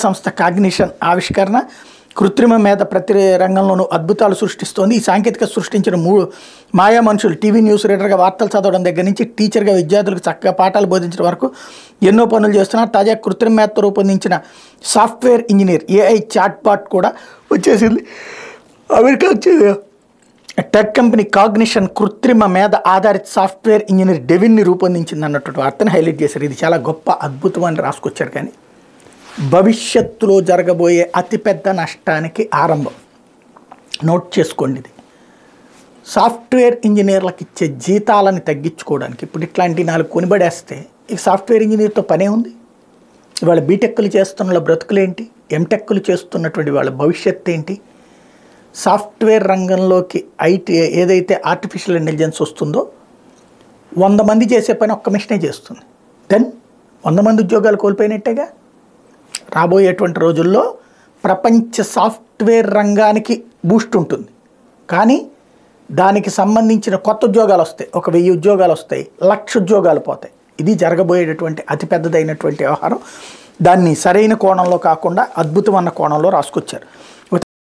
సంస్థ కాగ్నిషన్ ఆవిష్కరణ కృత్రిమ మేధ ప్రతి రంగంలోనూ అద్భుతాలు సృష్టిస్తోంది ఈ సాంకేతిక సృష్టించిన మూడు మాయా మనుషులు టీవీ న్యూస్ రీడర్గా వార్తలు చదవడం దగ్గర నుంచి టీచర్గా విద్యార్థులకు చక్కగా పాఠాలు బోధించడం వరకు ఎన్నో పనులు చేస్తున్నారు తాజా కృత్రిమ మేధతో రూపొందించిన software engineer AI chat bot కూడా వచ్చేసింది అమెరికా వచ్చేది టెక్ కంపెనీ కాగ్నిషన్ కృత్రిమ మేధ ఆధారిత సాఫ్ట్వేర్ ఇంజనీర్ డెవిన్ని రూపొందించింది అన్నటువంటి వార్తను హైలైట్ చేశారు ఇది చాలా గొప్ప అద్భుతం అని రాసుకొచ్చారు కానీ భవిష్యత్తులో జరగబోయే అతిపెద్ద నష్టానికి ఆరంభం నోట్ చేసుకోండి ఇది సాఫ్ట్వేర్ ఇంజనీర్లకు ఇచ్చే జీతాలను తగ్గించుకోవడానికి ఇప్పుడు ఇట్లాంటి నాలుగు కొనిబడేస్తే ఈ సాఫ్ట్వేర్ ఇంజనీర్తో పనే ఉంది ఇవాళ బీటెక్లు చేస్తున్న వాళ్ళ బ్రతుకులేంటి ఎంటెక్లు చేస్తున్నటువంటి వాళ్ళ భవిష్యత్తు ఏంటి సాఫ్ట్వేర్ రంగంలోకి ఐటీ ఏదైతే ఆర్టిఫిషియల్ ఇంటెలిజెన్స్ వస్తుందో వంద మంది చేసే పని ఒక్క మిషనే చేస్తుంది దెన్ వంద మంది ఉద్యోగాలు కోల్పోయినట్టేగా రాబోయేటువంటి రోజుల్లో ప్రపంచ సాఫ్ట్వేర్ రంగానికి బూస్ట్ ఉంటుంది కానీ దానికి సంబంధించిన కొత్త ఉద్యోగాలు వస్తాయి ఒక వెయ్యి ఉద్యోగాలు వస్తాయి లక్ష ఉద్యోగాలు పోతాయి ఇది జరగబోయేటటువంటి అతిపెద్దదైనటువంటి వ్యవహారం దాన్ని సరైన కోణంలో కాకుండా అద్భుతం అన్న కోణంలో రాసుకొచ్చారు